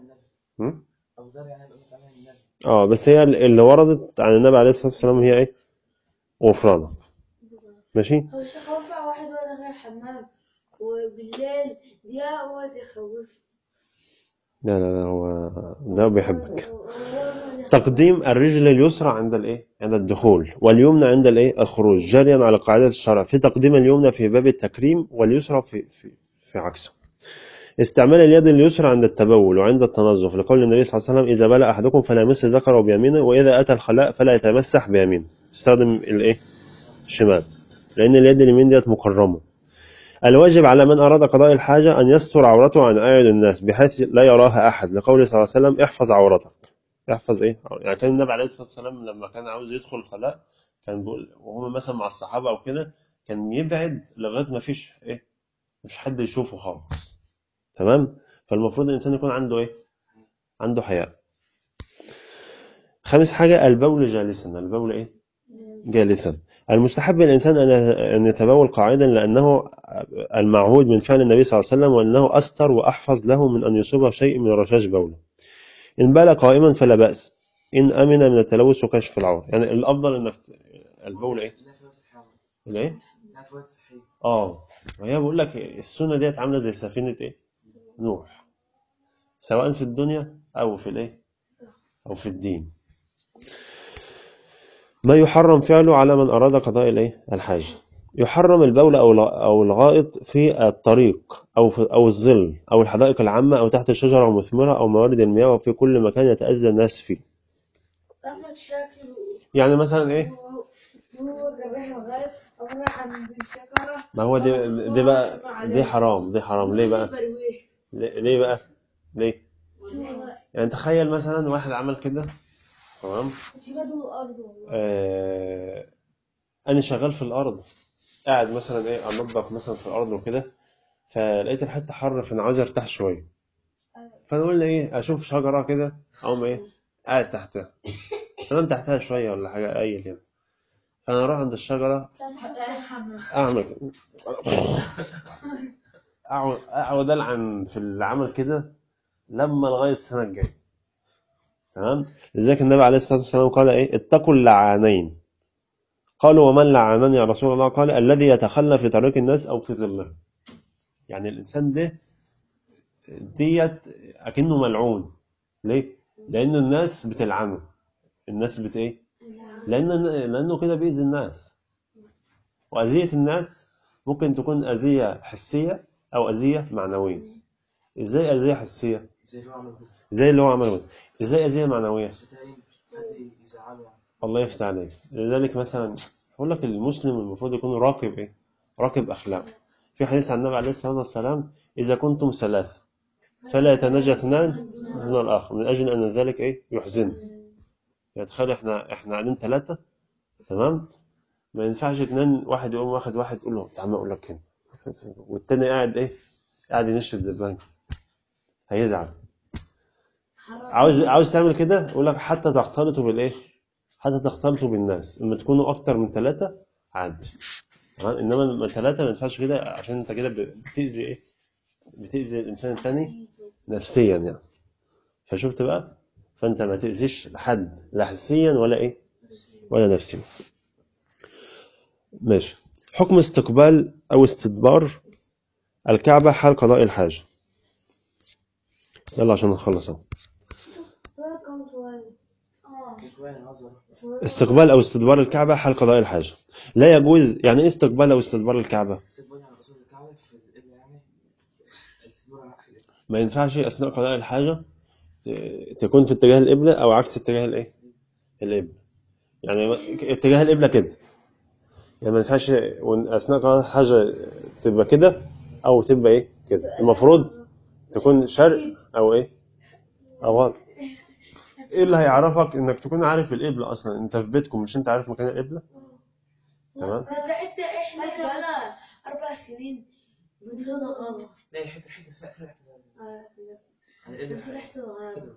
هم؟ أبو ذر يعني الأمة عليه النبي اه بس هي اللي وردت عن النبي عليه الصلاة والسلام هي ايه غفرانك ماشي هو الشيخ رفع واحد ولا غير الحمام وبالليل دقيقة هو يخوف لا لا لا هو ده بيحبك تقديم الرجل اليسرى عند الايه عند الدخول واليمنى عند الايه الخروج جاريا على قاعده الشرع في تقديم اليمنى في باب التكريم واليسرى في في في عكسه استعمال اليد اليسرى عند التبول وعند التنظف لقول النبي صلى الله عليه وسلم اذا بلى احدكم فلا يمس ذكره بيمينه واذا اتى الخلاء فلا يتمسح بيمينه استخدم الايه الشمال لان اليد اليمين ديت مكرمه الواجب على من أراد قضاء الحاجة أن يستر عورته عن أعين الناس بحيث لا يراها أحد لقوله صلى الله عليه وسلم احفظ عورتك احفظ إيه يعني كان النبي عليه الصلاة والسلام لما كان عاوز يدخل الخلاء كان بيقول وهم مثلا مع الصحابة أو كده كان يبعد لغاية ما فيش إيه مش حد يشوفه خالص تمام فالمفروض الإنسان يكون عنده إيه عنده حياء خامس حاجة البول جالسا البول إيه جالسا المستحب للإنسان أن أن يتبول قاعدا لأنه المعهود من فعل النبي صلى الله عليه وسلم وأنه أستر وأحفظ له من أن يصيبه شيء من رشاش بوله إن بال قائما فلا بأس إن أمن من التلوث وكشف العورة يعني الأفضل إنك ت- البول إيه؟ لا فوات صحيح الإيه؟ لا فوات صحيح آه وهي بقول لك السنة ديت عاملة زي سفينة إيه؟ نوح سواء في الدنيا أو في الإيه؟ أو في الدين ما يحرم فعله على من أراد قضاء الإيه؟ الحاجة يحرم البول أو الغ- أو الغائط في الطريق أو في أو الظل أو الحدائق العامة أو تحت الشجرة المثمرة أو موارد المياه وفي كل مكان يتأذى الناس فيه أحمد شاكر يعني مثلا إيه؟ هو هو كان رايح الغاية أو رايح عند الشجرة ما هو دي, دي بقى دي حرام دي حرام ليه بقى؟ برويح ليه ليه بقى؟ ليه؟ يعني تخيل مثلا واحد عمل كده تمام؟ كنت بدو الأرض والله آه انا شغال في الارض قاعد مثلا ايه انضف مثلا في الارض وكده فلقيت الحته حر فانا عاوز ارتاح شويه فانا قلنا ايه اشوف شجره كده اقوم ايه قاعد تحتها انام تحتها شويه ولا حاجه اي كده فانا اروح عند الشجره اعمل كده. اقعد اقعد العن في العمل كده لما لغايه السنه الجايه تمام لذلك النبي عليه الصلاه والسلام قال ايه اتقوا اللعانين قالوا ومن لعنني يا رسول الله قال الذي يتخلى في طريق الناس او في ظلهم يعني الانسان ده ديت اكنه ملعون ليه لان الناس بتلعنه الناس بت ايه لان لانه كده بيأذي الناس واذيه الناس ممكن تكون اذيه حسيه او اذيه معنويه ازاي اذيه حسيه زي اللي هو عمله كده زي اللي هو عمله ده. ازاي اذيه معنويه شتايم حد يزعله يعني الله يفتح عليك لذلك مثلا اقول لك المسلم المفروض يكون راقب ايه راقب اخلاق في حديث عن النبي عليه الصلاه والسلام اذا كنتم ثلاثه فلا يتناجى اثنان دون الاخر من اجل ان ذلك ايه يحزن يعني تخيل احنا احنا قاعدين ثلاثه تمام ما ينفعش اثنين واحد يقوم واخد واحد يقول له تعالى اقول لك هنا والتاني قاعد ايه قاعد ينشد البنك هيزعل عاوز عاوز تعمل كده يقول لك حتى تختلطوا بالايه حتى تختلطوا بالناس لما تكونوا اكتر من ثلاثه عادي تمام؟ انما لما ثلاثه ما ينفعش كده عشان انت كده بتاذي ايه بتاذي الانسان الثاني نفسيا يعني فشفت بقى فانت ما تاذيش حد لا حسيا ولا ايه ولا نفسيا ماشي حكم استقبال او استدبار الكعبه حال قضاء الحاجه يلا عشان نخلص اهو ولد كان صغير اه شوية أنا عاوز أروح استقبال او استدبار الكعبه حال قضاء الحاجه لا يجوز يعني ايه استقبال او استدبار الكعبه استقبال على رسول الكعبة في القبلة يعني الاستقبال على عكس القبلة ما ينفعش اثناء قضاء الحاجه ت- تكون في اتجاه القبله او عكس اتجاه الايه القبله يعني اتجاه القبله كده يعني ما ينفعش وإن اثناء قضاء الحاجه تبقى كده او تبقى ايه كده المفروض تكون شرق او ايه او غرب ايه اللي هيعرفك انك تكون عارف القبله اصلا انت في بيتكم مش انت عارف مكان القبله تمام ده حتى احنا بقالنا اربع سنين بنصدق غلط لا هي حتة حتة في في الاعتزال على في القبلة ريحة الغابة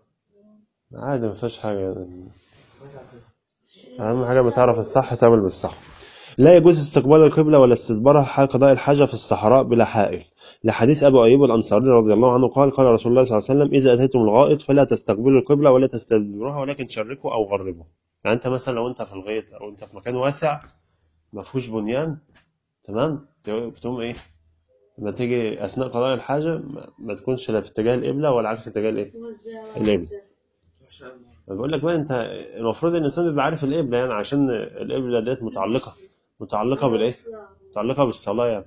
عادي ما فيهاش حاجه ما تعرف اهم حاجه ما تعرف الصح تعمل بالصح لا يجوز استقبال القبلة ولا استدبارها حال قضاء الحاجة في الصحراء بلا حائل لحديث أبو أيوب الأنصاري رضي الله عنه قال قال رسول الله صلى الله عليه وسلم إذا أتيتم الغائط فلا تستقبلوا القبلة ولا تستدبروها ولكن شركوا أو غربوا يعني أنت مثلا لو أنت في الغيط أو أنت في مكان واسع ما فيهوش بنيان تمام بتقوم إيه لما تيجي أثناء قضاء الحاجة ما- ما تكونش لا في اتجاه القبلة ولا عكس اتجاه الإيه القبلة وحشة أوي. أنا بقول لك بقى أنت المفروض الإنسان يبقى عارف القبلة يعني عشان القبلة ديت متعلقة متعلقة بالإيه؟ متعلقة بالصلاة يعني.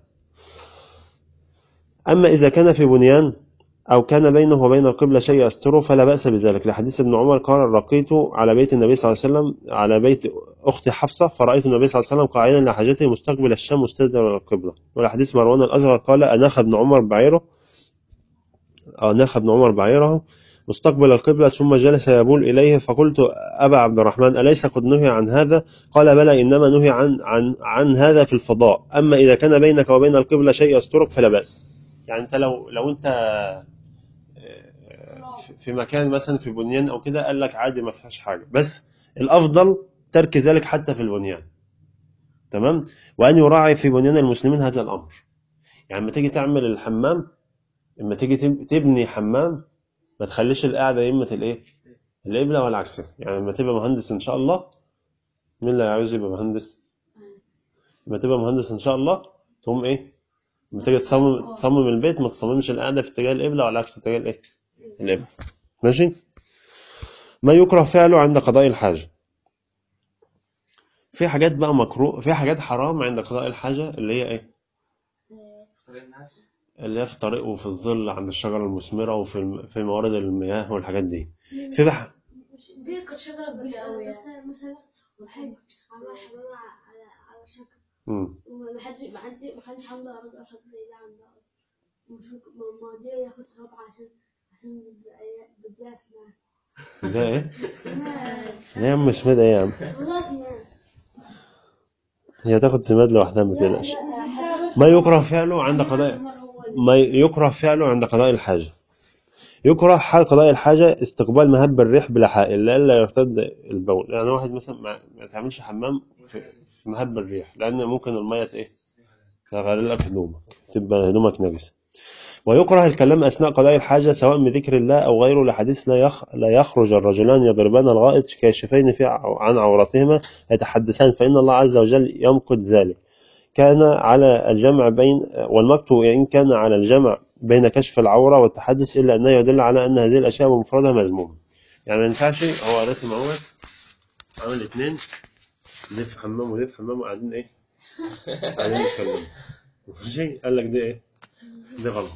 أما إذا كان في بنيان أو كان بينه وبين القبلة شيء يستره فلا بأس بذلك لحديث ابن عمر قال رقيت على بيت النبي صلى الله عليه وسلم على بيت أختي حفصة فرأيت النبي صلى الله عليه وسلم قاعدا لحاجته مستقبل الشام مستدبر إلى القبلة ولحديث مروان الأصغر قال أناخ ابن عمر بعيره أناخ ابن عمر بعيره مستقبل القبلة ثم جلس يبول إليه فقلت أبا عبد الرحمن أليس قد نهي عن هذا قال بلى إنما نهي عن, عن, عن هذا في الفضاء أما إذا كان بينك وبين القبلة شيء يسترك فلا بأس يعني أنت لو لو أنت آه، في- في مكان مثلا في بنيان أو كده قال لك عادي ما فيهاش حاجة بس الأفضل ترك ذلك حتى في البنيان تمام وأن يراعي في بنيان المسلمين هذا الأمر يعني لما تيجي تعمل الحمام لما تيجي تب- تبني حمام ما تخليش القاعدة يمة الإيه القبلة ولا عكسها يعني لما تبقى مهندس إن شاء الله مين اللي عاوز يبقى مهندس لما تبقى مهندس إن شاء الله تقوم إيه لما تيجي تصمم تصمم البيت ما تصممش القاعدة في اتجاه القبلة ولا عكس اتجاه الإيه القبلة ماشي ما يكره فعله عند قضاء الحاجة في حاجات بقى مكروه في حاجات حرام عند قضاء الحاجة اللي هي إيه طريق الناس اللي هي في الطريق وفي الظل عند الشجرة المثمرة وفي الم- في موارد المياه والحاجات دي في بقى دي كانت شجرة كبيرة أوي بس يعني مثلا واحد عمل حمام على على شكل مم. ومحدش محدش محدش عنده أرض أو حاجة زي ده عنده أرض ومش ما ما دي ياخد صبع عشان عشان بيبقى اسمها ده ايه؟ اسمها ده يا عم اسمها ايه يا عم؟ والله اسمها هي تاخد سماد لوحدها ما تقلقش ما يكره فعله عند قضاء ما يكره فعله عند قضاء الحاجة يكره حال قضاء الحاجة استقبال مهب الريح بلا حائل لئلا يرتد البول يعني واحد مثلا ما, ما تعملش حمام في في مهب الريح لأن ممكن المية ايه تغير لك هدومك تبقى هدومك نجسة ويكره الكلام أثناء قضاء الحاجة سواء بذكر الله أو غيره لحديث لا يخ... لا يخرج الرجلان يضربان الغائط كاشفين في ع- عن عورتهما يتحدثان فإن الله عز وجل يمقت ذلك كان على الجمع بين والمقت إن كان على الجمع بين كشف العورة والتحدث إلا أنه يدل على أن هذه الأشياء بمفردها مذمومة يعني ما ينفعش هو راسم اهو عامل اتنين دي في حمام ودي في حمام وقاعدين ايه قاعدين يتكلموا ماشي قال لك دي ايه دي غلط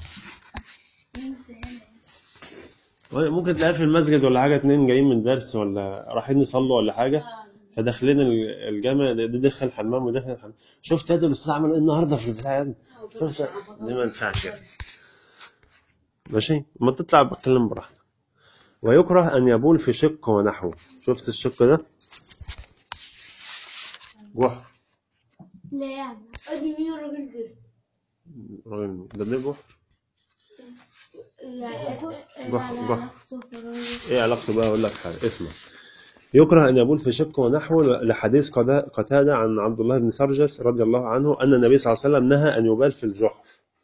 ممكن تلاقيها في المسجد ولا حاجة اتنين جايين من درس ولا رايحين يصلوا ولا حاجة فداخلين ال- الجامع ده ده دخل الحمام ودخل الحمام شفت يا ده الاستاذ عمل ايه النهارده في البتاع ده شفت دي ما ينفعش يعني ماشي ما تطلع بتكلم براحتك ويكره ان يبول في شق ونحوه شفت الشق ده جحر لا يعني أدي مين الراجل ده؟ راجل ده ده جحر لا جحر جحر ايه علاقته بقى اقول لك حاجه اسمع يكره ان يبول في شق ونحوه لحديث قدا- قتاده عن عبد الله بن سرجس رضي الله عنه ان النبي صلى الله عليه وسلم نهى ان يبال في الجحر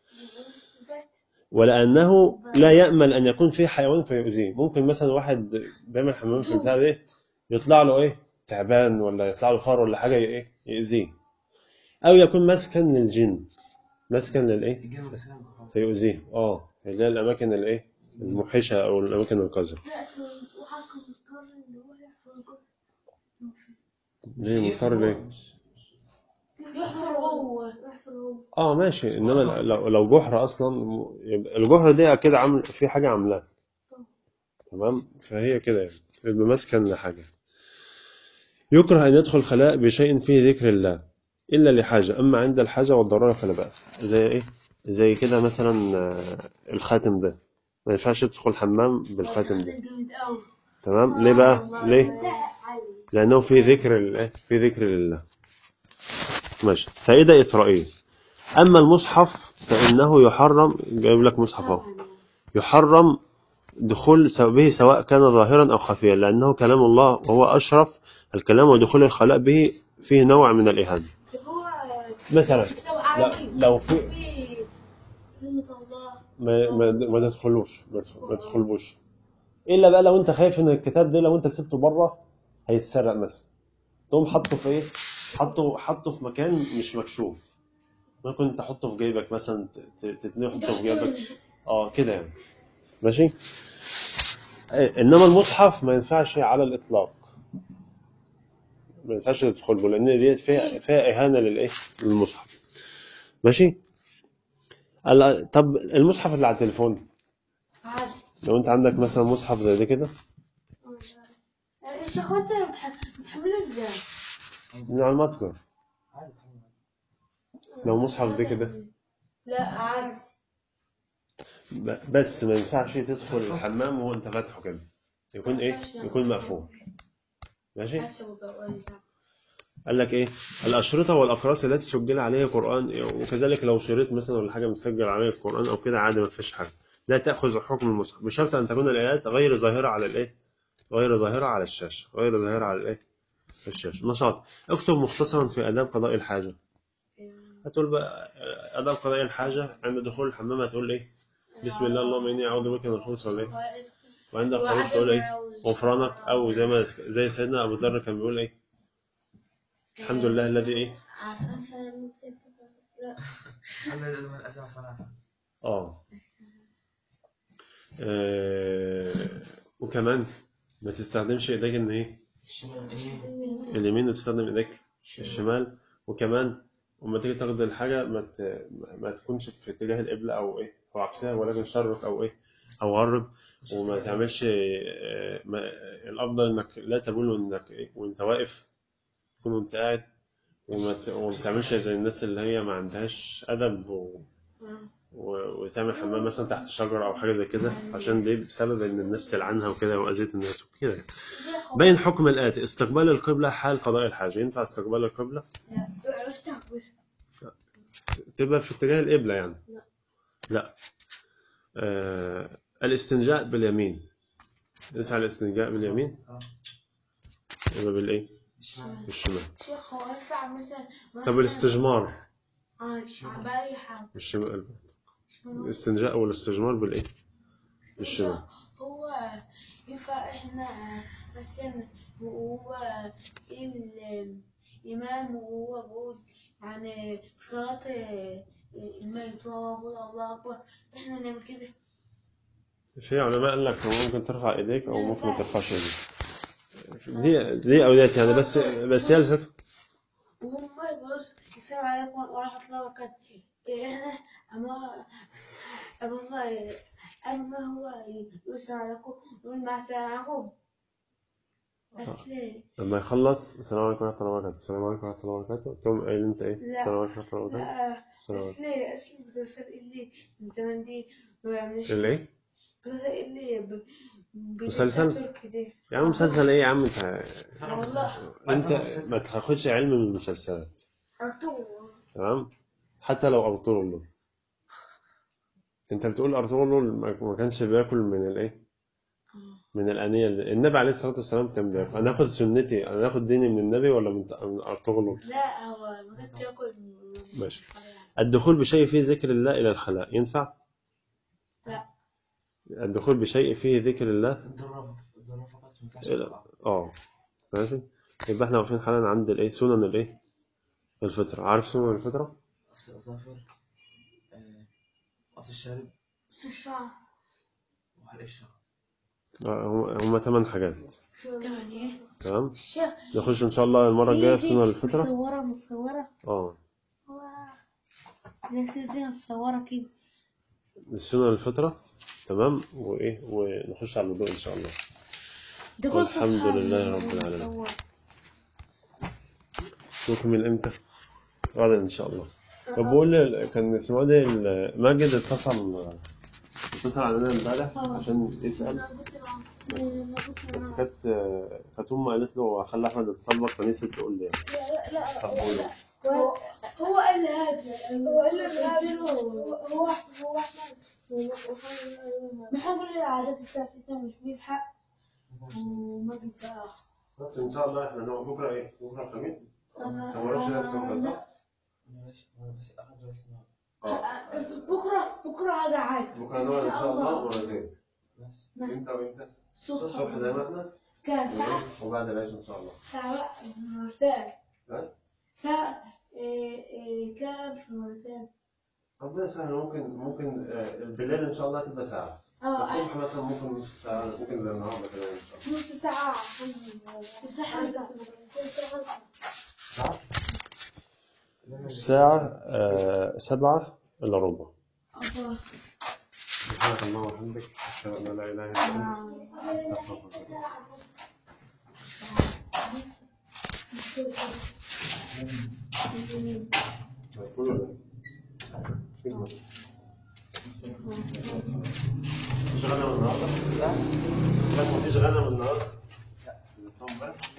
ولانه لا يامل ان يكون فيه حيوان فيؤذيه ممكن مثلا واحد بيعمل حمام في البتاع ده يطلع له ايه تعبان ولا يطلع له فار ولا حاجه ايه يأذيه او يكون مسكن للجن مسكن للايه الجامع الإسلامي فيؤذيه اه اللي هي الاماكن الايه الموحشه او الاماكن القذره لا وحكم مضطر ان هو يحفر الجحر ليه مضطر ليه يحفر هو يحفر هو اه ماشي انما لو لو جحر اصلا يبقى الجحر دي اكيد عامل في حاجه عاملاها تمام فهي كده يعني يبقى مسكن لحاجه يكره ان يدخل خلاء بشيء فيه ذكر الله الا لحاجه اما عند الحاجه والضروره فلا باس زي ايه زي كده مثلا آه، الخاتم ده ما ينفعش تدخل حمام بالخاتم ده جامد أوي تمام ليه بقى ليه عالي لأنه في ذكر ال- في ذكر لله ماشي فائدة إثرائيل أما المصحف فإنه يحرم جايب لك مصحف أهو يحرم دخول سو- به سواء كان ظاهرا أو خفيا لأنه كلام الله وهو أشرف الكلام ودخول الخلاء به فيه نوع من الإهانة هو مثلا لو لا عربي لو في في كلمة الله ما ما, ما تدخلوش ما تدخل- ما تدخلوش الا بقى لو انت خايف ان الكتاب ده لو انت سبته بره هيتسرق مثلا تقوم حاطه في ايه حطه حطه في مكان مش مكشوف ممكن تحطه في جيبك مثلا ت- ت- تتنيه حطه في جيبك اه كده يعني ماشي إيه، انما المصحف ما ينفعش على الاطلاق ما ينفعش تدخل له لان ديت فيها فيها اهانه للايه للمصحف ماشي ال- طب المصحف اللي على التليفون عادي لو انت عندك مثلا مصحف زي ده كده ايش اخواتي بتحمله ازاي؟ من على المتجر عادي تحمل لو مصحف ده كده لا عادي ب- بس ما ينفعش تدخل الحمام وانت فاتحه كده يكون ايه يكون مقفول ماشي حسب بقول قال لك ايه الاشرطه والاقراص التي سجل عليها قران وكذلك لو شريط مثلا ولا حاجه مسجل عليها القران او كده عادي ما فيش حاجه لا تاخذ حكم المصحف بشرط ان تكون الايات غير ظاهره على الايه غير ظاهره على الشاشه غير ظاهره على الايه الشاشه نشاط اكتب مختصرا في اداب قضاء الحاجه هتقول بقى اداب قضاء الحاجه عند دخول الحمام هتقول ايه بسم الله اللهم اني اعوذ بك من الخبث والايه وعند الخروج تقول ايه غفرانك او زي ما زي سيدنا ابو ذر كان بيقول ايه الحمد لله الذي ايه الحمد لله الذي من الأسى فنافع اه آه، وكمان ما تستخدمش ايديك ان ايه الشمال ايه اليمين وتستخدم ايديك الشمال وكمان وما تيجي تاخد الحاجه ما ت... ما تكونش في اتجاه القبله او ايه او عكسها ولكن شرق او ايه او غرب وما تعملش آه، ما... الافضل انك لا تبول انك ايه وانت واقف تكون وانت قاعد وما ت... وما تعملش زي الناس اللي هي ما عندهاش ادب و... و- وتعمل حمام مثلا تحت شجرة أو حاجة زي كده عشان دي بسبب إن الناس تلعنها وكده وأذيت الناس وكده بين حكم الآتي استقبال القبلة حال قضاء الحاجة ينفع استقبال القبلة تبقى في اتجاه القبلة يعني لا. لا آه الاستنجاء باليمين ينفع الاستنجاء باليمين اه يبقى بالإيه الشمال بالشمال شيخ هو ينفع مثلا طب الاستجمار عادي بأي حاجة بالشمال الاستنجاء والاستجمار بالإيه بالشمال هو ينفع احنا مثلا وهو الإمام وهو بيقول يعني في صلاة الميت وهو بيقول الله أكبر احنا نعمل كده في علماء قال لك هو ممكن ترفع ايديك او ممكن ما ترفعش ايديك دي دي او ديت يعني بس بس هي الفكره وهم بص السلام عليكم ورحمة الله وبركاته احنا أما أما أما هو يقول السلام عليكم يقول مع السلامة عليكم أصل لما يخلص السلام عليكم ورحمه الله وبركاته السلام عليكم ورحمه الله وبركاته تقوم قايل انت ايه لا. السلام عليكم ورحمه الله وبركاته لا السلام عليكم أصل أصل المسلسل اللي من زمان دي ما بيعملش اللي ايه المسلسل اللي ب... ب- مسلسل؟ تركي ده يا عم مسلسل ايه يا عم انت والله انت ما تاخدش علم من المسلسلات أرطغرل تمام حتى لو ارطغرل انت بتقول ارطغرل ما ما كانش بياكل من الايه من الانيه اللي- النبي عليه الصلاه والسلام كان بياكل انا اخد سنتي انا اخد ديني من النبي ولا من من ارطغرل لا هو ما كانش ياكل من- ماشي. الدخول بشيء فيه ذكر الله إلى الخلاء ينفع؟ لا. الدخول بشيء فيه ذكر الله الضرافة الضرافة فقط ما ينفعش إلى تقع. اه ماشي يبقى احنا واقفين حالا عند الايه سنن الايه الفطرة عارف سنن الفطرة؟ قص الأظافر آه، قص الشارب الشعر وحلق الشعر آه، هم هم ثمان حاجات ثمانية تمام شيخ نخش ان شاء الله المرة الجاية في سنن الفطرة مصورة مصورة اه هو الناس دي مصورة كده سنن الفطرة تمام وايه ونخش على الوضوء ان شاء الله ده كل والحمد صفحة لله رب العالمين. مصورة. نكمل امتى؟ غدا ان شاء الله فبقول لي- كان اسمه ده ال- ماجد اتصل اتصل علينا امبارح عشان يسأل بس بس كانت كانت امه قالت له خلي احمد يتصل بك فنسيت تقول لي لا لا طب قول له. هو هو قال لي هذا هو قال لي قلت هذا له هو هو هو احمد ما احنا كل عادة الساعة 6 مش بيلحق وماجد بقى بس ان شاء الله احنا هو بكره ايه؟ بكره الخميس؟ أنا ما وراكش درس بكره صح؟ ماشي أنا بس أخد درس النهاردة اه بكرة بكرة هذا عاد بكره نقعد ان شاء الله مرتين ماشي امتى وامتى؟ الصبح الصبح زي ما احنا كان ساعة وبعد العشاء ان شاء الله ساعة مرتين ها؟ ساعة إيه إيه كان في مرتين ربنا يسهل ممكن ممكن آه، بالليل ان شاء الله تبقى ساعه اه الصبح مثلا ممكن نص ساعه ممكن زي النهارده كده ان شاء الله نص ساعة تمسح ساعه الساعة آه، سبعة إلا ربع الله سبحانك اللهم وبحمدك أشهد أن لا إله إلا أنت أستغفرك مقبول ولا إيه؟ مفيش غنم النهارده؟ لا مفيش غنم النهارده؟ لا